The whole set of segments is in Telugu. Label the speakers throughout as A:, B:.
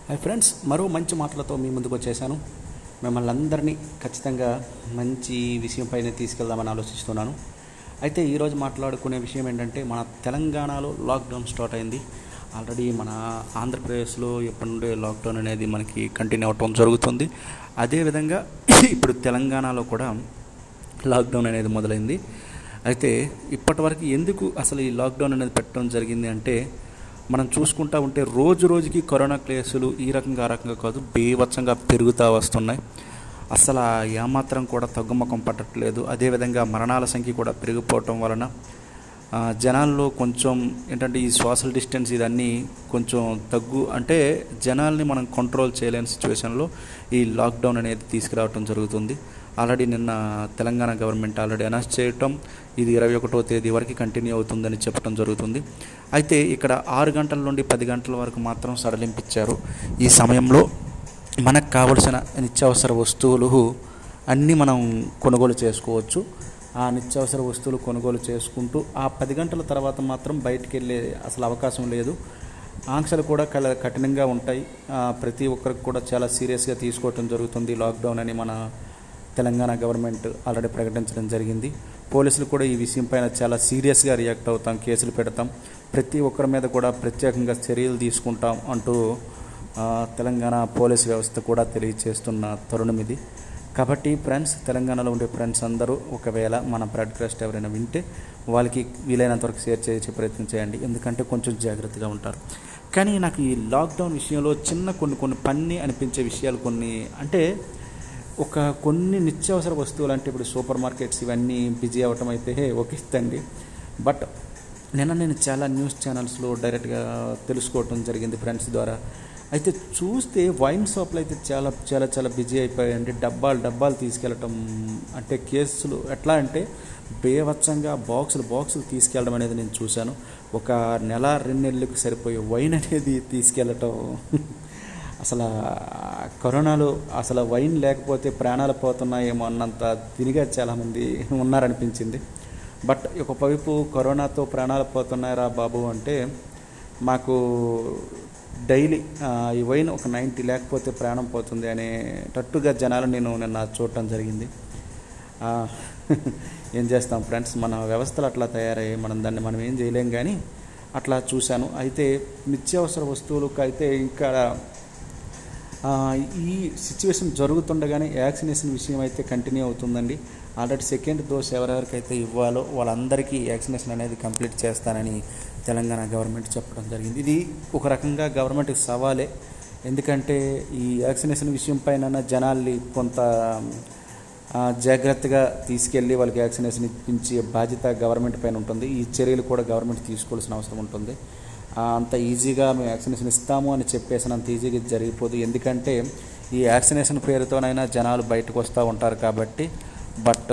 A: హాయ్ ఫ్రెండ్స్ మరో మంచి మాటలతో మీ ముందుకు వచ్చేసాను మిమ్మల్ని అందరినీ ఖచ్చితంగా మంచి విషయం పైన తీసుకెళ్దామని ఆలోచిస్తున్నాను అయితే ఈరోజు మాట్లాడుకునే విషయం ఏంటంటే మన తెలంగాణలో లాక్డౌన్ స్టార్ట్ అయింది ఆల్రెడీ మన ఆంధ్రప్రదేశ్లో ఎప్పటి నుండే లాక్డౌన్ అనేది మనకి కంటిన్యూ అవటం జరుగుతుంది అదేవిధంగా ఇప్పుడు తెలంగాణలో కూడా లాక్డౌన్ అనేది మొదలైంది అయితే ఇప్పటివరకు ఎందుకు అసలు ఈ లాక్డౌన్ అనేది పెట్టడం జరిగింది అంటే మనం చూసుకుంటా ఉంటే రోజు రోజుకి కరోనా కేసులు ఈ రకంగా ఆ రకంగా కాదు బీభత్సంగా పెరుగుతూ వస్తున్నాయి అసలు ఆ ఏమాత్రం కూడా తగ్గుముఖం పట్టట్లేదు అదేవిధంగా మరణాల సంఖ్య కూడా పెరిగిపోవటం వలన ఆ, జనాల్లో కొంచెం ఏంటంటే ఈ సోషల్ డిస్టెన్స్ ఇదన్నీ కొంచెం తగ్గు అంటే జనాల్ని మనం కంట్రోల్ చేయలేని సిచ్యువేషన్లో ఈ లాక్డౌన్ అనేది తీసుకురావటం జరుగుతుంది ఆల్రెడీ నిన్న తెలంగాణ గవర్నమెంట్ ఆల్రెడీ అనౌన్స్ చేయటం ఇది ఇరవై ఒకటో తేదీ వరకు కంటిన్యూ అవుతుందని చెప్పడం జరుగుతుంది అయితే ఇక్కడ ఆరు గంటల నుండి పది గంటల వరకు మాత్రం సడలింపించారు ఈ సమయంలో మనకు కావలసిన నిత్యావసర వస్తువులు అన్నీ మనం కొనుగోలు చేసుకోవచ్చు ఆ నిత్యావసర వస్తువులు కొనుగోలు చేసుకుంటూ ఆ పది గంటల తర్వాత మాత్రం బయటికి వెళ్ళే అసలు అవకాశం లేదు ఆంక్షలు కూడా కల కఠినంగా ఉంటాయి ఆ, ప్రతి ఒక్కరికి కూడా చాలా సీరియస్గా తీసుకోవటం జరుగుతుంది లాక్డౌన్ అని మన తెలంగాణ గవర్నమెంట్ ఆల్రెడీ ప్రకటించడం జరిగింది పోలీసులు కూడా ఈ విషయం పైన చాలా సీరియస్గా రియాక్ట్ అవుతాం కేసులు పెడతాం ప్రతి ఒక్కరి మీద కూడా ప్రత్యేకంగా చర్యలు తీసుకుంటాం అంటూ ఆ, తెలంగాణ పోలీస్ వ్యవస్థ కూడా తెలియజేస్తున్న తరుణం ఇది కాబట్టి ఫ్రెండ్స్ తెలంగాణలో ఉండే ఫ్రెండ్స్ అందరూ ఒకవేళ మన బ్రాడ్కాస్ట్ ఎవరైనా వింటే వాళ్ళకి వీలైనంత వరకు షేర్ చేసే ప్రయత్నం చేయండి ఎందుకంటే కొంచెం జాగ్రత్తగా ఉంటారు కానీ నాకు ఈ లాక్డౌన్ విషయంలో చిన్న కొన్ని కొన్ని పన్ని అనిపించే విషయాలు కొన్ని అంటే ఒక కొన్ని నిత్యావసర వస్తువులు అంటే ఇప్పుడు సూపర్ మార్కెట్స్ ఇవన్నీ బిజీ అవ్వటం అయితే ఒకిస్తండి బట్ నిన్న నేను చాలా న్యూస్ ఛానల్స్లో డైరెక్ట్గా తెలుసుకోవటం జరిగింది ఫ్రెండ్స్ ద్వారా అయితే చూస్తే వైన్ షాప్లు అయితే చాలా చాలా చాలా బిజీ అయిపోయాయండి డబ్బాలు డబ్బాలు తీసుకెళ్ళటం అంటే కేసులు ఎట్లా అంటే బేవచ్చంగా బాక్సులు బాక్సులు తీసుకెళ్ళడం అనేది నేను చూశాను ఒక నెల రెండు నెలలకు సరిపోయే వైన్ అనేది తీసుకెళ్ళటం అసలు ఆ కరోనాలో అసలు వైన్ లేకపోతే ప్రాణాలు పోతున్నాయేమో అన్నంత తిరిగా చాలామంది ఉన్నారనిపించింది బట్ ఒక వైపు కరోనాతో ప్రాణాలు పోతున్నారా బాబు అంటే మాకు డైలీ ఆ, ఈ వైన్ ఒక నైంటీ లేకపోతే ప్రాణం పోతుంది అనేటట్టుగా జనాలు నేను నిన్న చూడటం జరిగింది ఆ, ఏం చేస్తాం ఫ్రెండ్స్ మన వ్యవస్థలు అట్లా తయారయ్యాయి మనం దాన్ని మనం ఏం చేయలేం కానీ అట్లా చూశాను అయితే నిత్యావసర వస్తువులకు అయితే ఇంకా ఆ, ఈ సిచ్యువేషన్ జరుగుతుండగానే వ్యాక్సినేషన్ విషయం అయితే కంటిన్యూ అవుతుందండి ఆల్రెడీ సెకండ్ డోస్ ఎవరెవరికైతే ఇవ్వాలో వాళ్ళందరికీ వ్యాక్సినేషన్ అనేది కంప్లీట్ చేస్తానని తెలంగాణ గవర్నమెంట్ చెప్పడం జరిగింది ఇది ఒక రకంగా గవర్నమెంట్కి సవాలే ఎందుకంటే ఈ వ్యాక్సినేషన్ విషయం పైన జనాల్ని కొంత ఆ, జాగ్రత్తగా తీసుకెళ్ళి వాళ్ళకి వ్యాక్సినేషన్ ఇప్పించే బాధ్యత గవర్నమెంట్ పైన ఉంటుంది ఈ చర్యలు కూడా గవర్నమెంట్ తీసుకోవాల్సిన అవసరం ఉంటుంది ఆ, అంత ఈజీగా మేము వ్యాక్సినేషన్ ఇస్తాము అని చెప్పేసినంత ఈజీగా ఇది జరిగిపోదు ఎందుకంటే ఈ వ్యాక్సినేషన్ పేరుతోనైనా జనాలు బయటకు వస్తూ ఉంటారు కాబట్టి బట్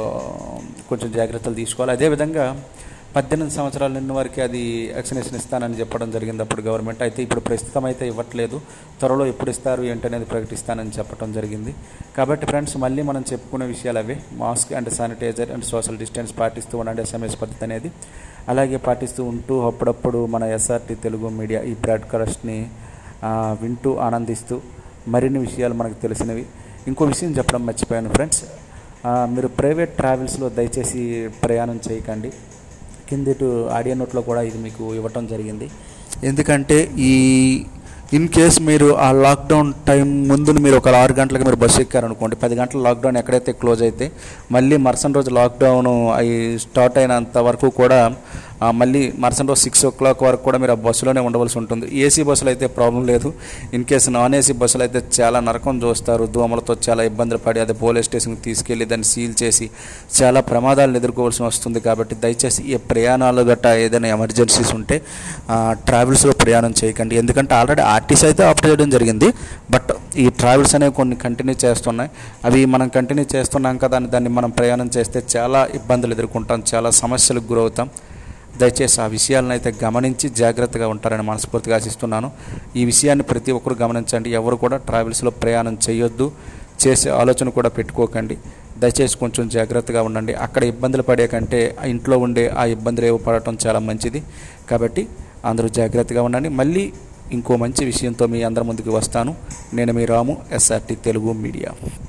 A: కొంచెం జాగ్రత్తలు తీసుకోవాలి అదేవిధంగా పద్దెనిమిది సంవత్సరాల నిన్న వరకు అది వ్యాక్సినేషన్ ఇస్తానని చెప్పడం జరిగింది అప్పుడు గవర్నమెంట్ అయితే ఇప్పుడు ప్రస్తుతం అయితే ఇవ్వట్లేదు త్వరలో ఎప్పుడు ఇస్తారు ఏంటనేది ప్రకటిస్తానని చెప్పడం జరిగింది కాబట్టి ఫ్రెండ్స్ మళ్ళీ మనం చెప్పుకునే విషయాలు అవే mask and sanitizer and social distance పాటిస్తూ ఉండండి ఎస్ఎంఎస్ పద్ధతి అనేది అలాగే పాటిస్తూ ఉంటూ అప్పుడప్పుడు మన ఎస్ఆర్టీ తెలుగు మీడియా ఈ బ్రాడ్కాస్ట్ని ఆ, వింటూ ఆనందిస్తూ మరిన్ని విషయాలు మనకు తెలిసినవి ఇంకో విషయం చెప్పడం మర్చిపోయాను ఫ్రెండ్స్ ఆ, మీరు ప్రైవేట్ ట్రావెల్స్లో దయచేసి ప్రయాణం చేయకండి కిందటి ఆడియో నోట్లో కూడా ఇది మీకు ఇవ్వటం జరిగింది ఎందుకంటే ఈ ఇన్ కేస్ మీరు ఆ లాక్డౌన్ టైం ముందు మీరు ఒక ఆరు గంటలకు మీరు బస్సు ఎక్కారనుకోండి పది గంటల లాక్డౌన్ ఎక్కడైతే క్లోజ్ అయితే మళ్ళీ మరుసటి రోజు లాక్డౌన్ అయి స్టార్ట్ అయినంత వరకు కూడా ఆ, మళ్ళీ మరుసటి రోజు సిక్స్ ఓ క్లాక్ వరకు కూడా మీరు ఆ బస్సులోనే ఉండవలసి ఉంటుంది ఏసీ బస్సులు అయితే ప్రాబ్లం లేదు ఇన్ కేసు నాన్ ఏసీ బస్సులు అయితే చాలా నరకం చూస్తారు దోమలతో చాలా ఇబ్బందులు పడి అది పోలీస్ స్టేషన్కి తీసుకెళ్ళి దాన్ని సీల్ చేసి చాలా ప్రమాదాలను ఎదుర్కోవాల్సి వస్తుంది కాబట్టి దయచేసి ఈ ప్రయాణాలు గట్టా ఏదైనా ఎమర్జెన్సీస్ ఉంటే ఆ, ట్రావెల్స్లో ప్రయాణం చేయకండి ఎందుకంటే ఆల్రెడీ ఆర్టీసీ అయితే ఆప్ట్ చేయడం జరిగింది బట్ ఈ ట్రావెల్స్ అనేవి కొన్ని కంటిన్యూ చేస్తున్నాయి అవి మనం కంటిన్యూ చేస్తున్నాం కదా అని దాన్ని మనం ప్రయాణం చేస్తే చాలా ఇబ్బందులు ఎదుర్కొంటాం చాలా సమస్యలకు గురవుతాం దయచేసి ఆ విషయాలను అయితే గమనించి జాగ్రత్తగా ఉంటారని మనస్ఫూర్తిగా ఆశిస్తున్నాను ఈ విషయాన్ని ప్రతి ఒక్కరు గమనించండి ఎవరు కూడా ట్రావెల్స్లో ప్రయాణం చేయొద్దు చేసే ఆలోచన కూడా పెట్టుకోకండి దయచేసి కొంచెం జాగ్రత్తగా ఉండండి అక్కడ ఇబ్బందులు పడే కంటే ఆ ఇంట్లో ఉండే ఆ ఇబ్బందులు ఏవో పడటం చాలా మంచిది కాబట్టి అందరూ జాగ్రత్తగా ఉండండి మళ్ళీ ఇంకో మంచి విషయంతో మీ అందరి ముందుకు వస్తాను నేను మీ రాము ఎస్ఆర్టీ తెలుగు మీడియా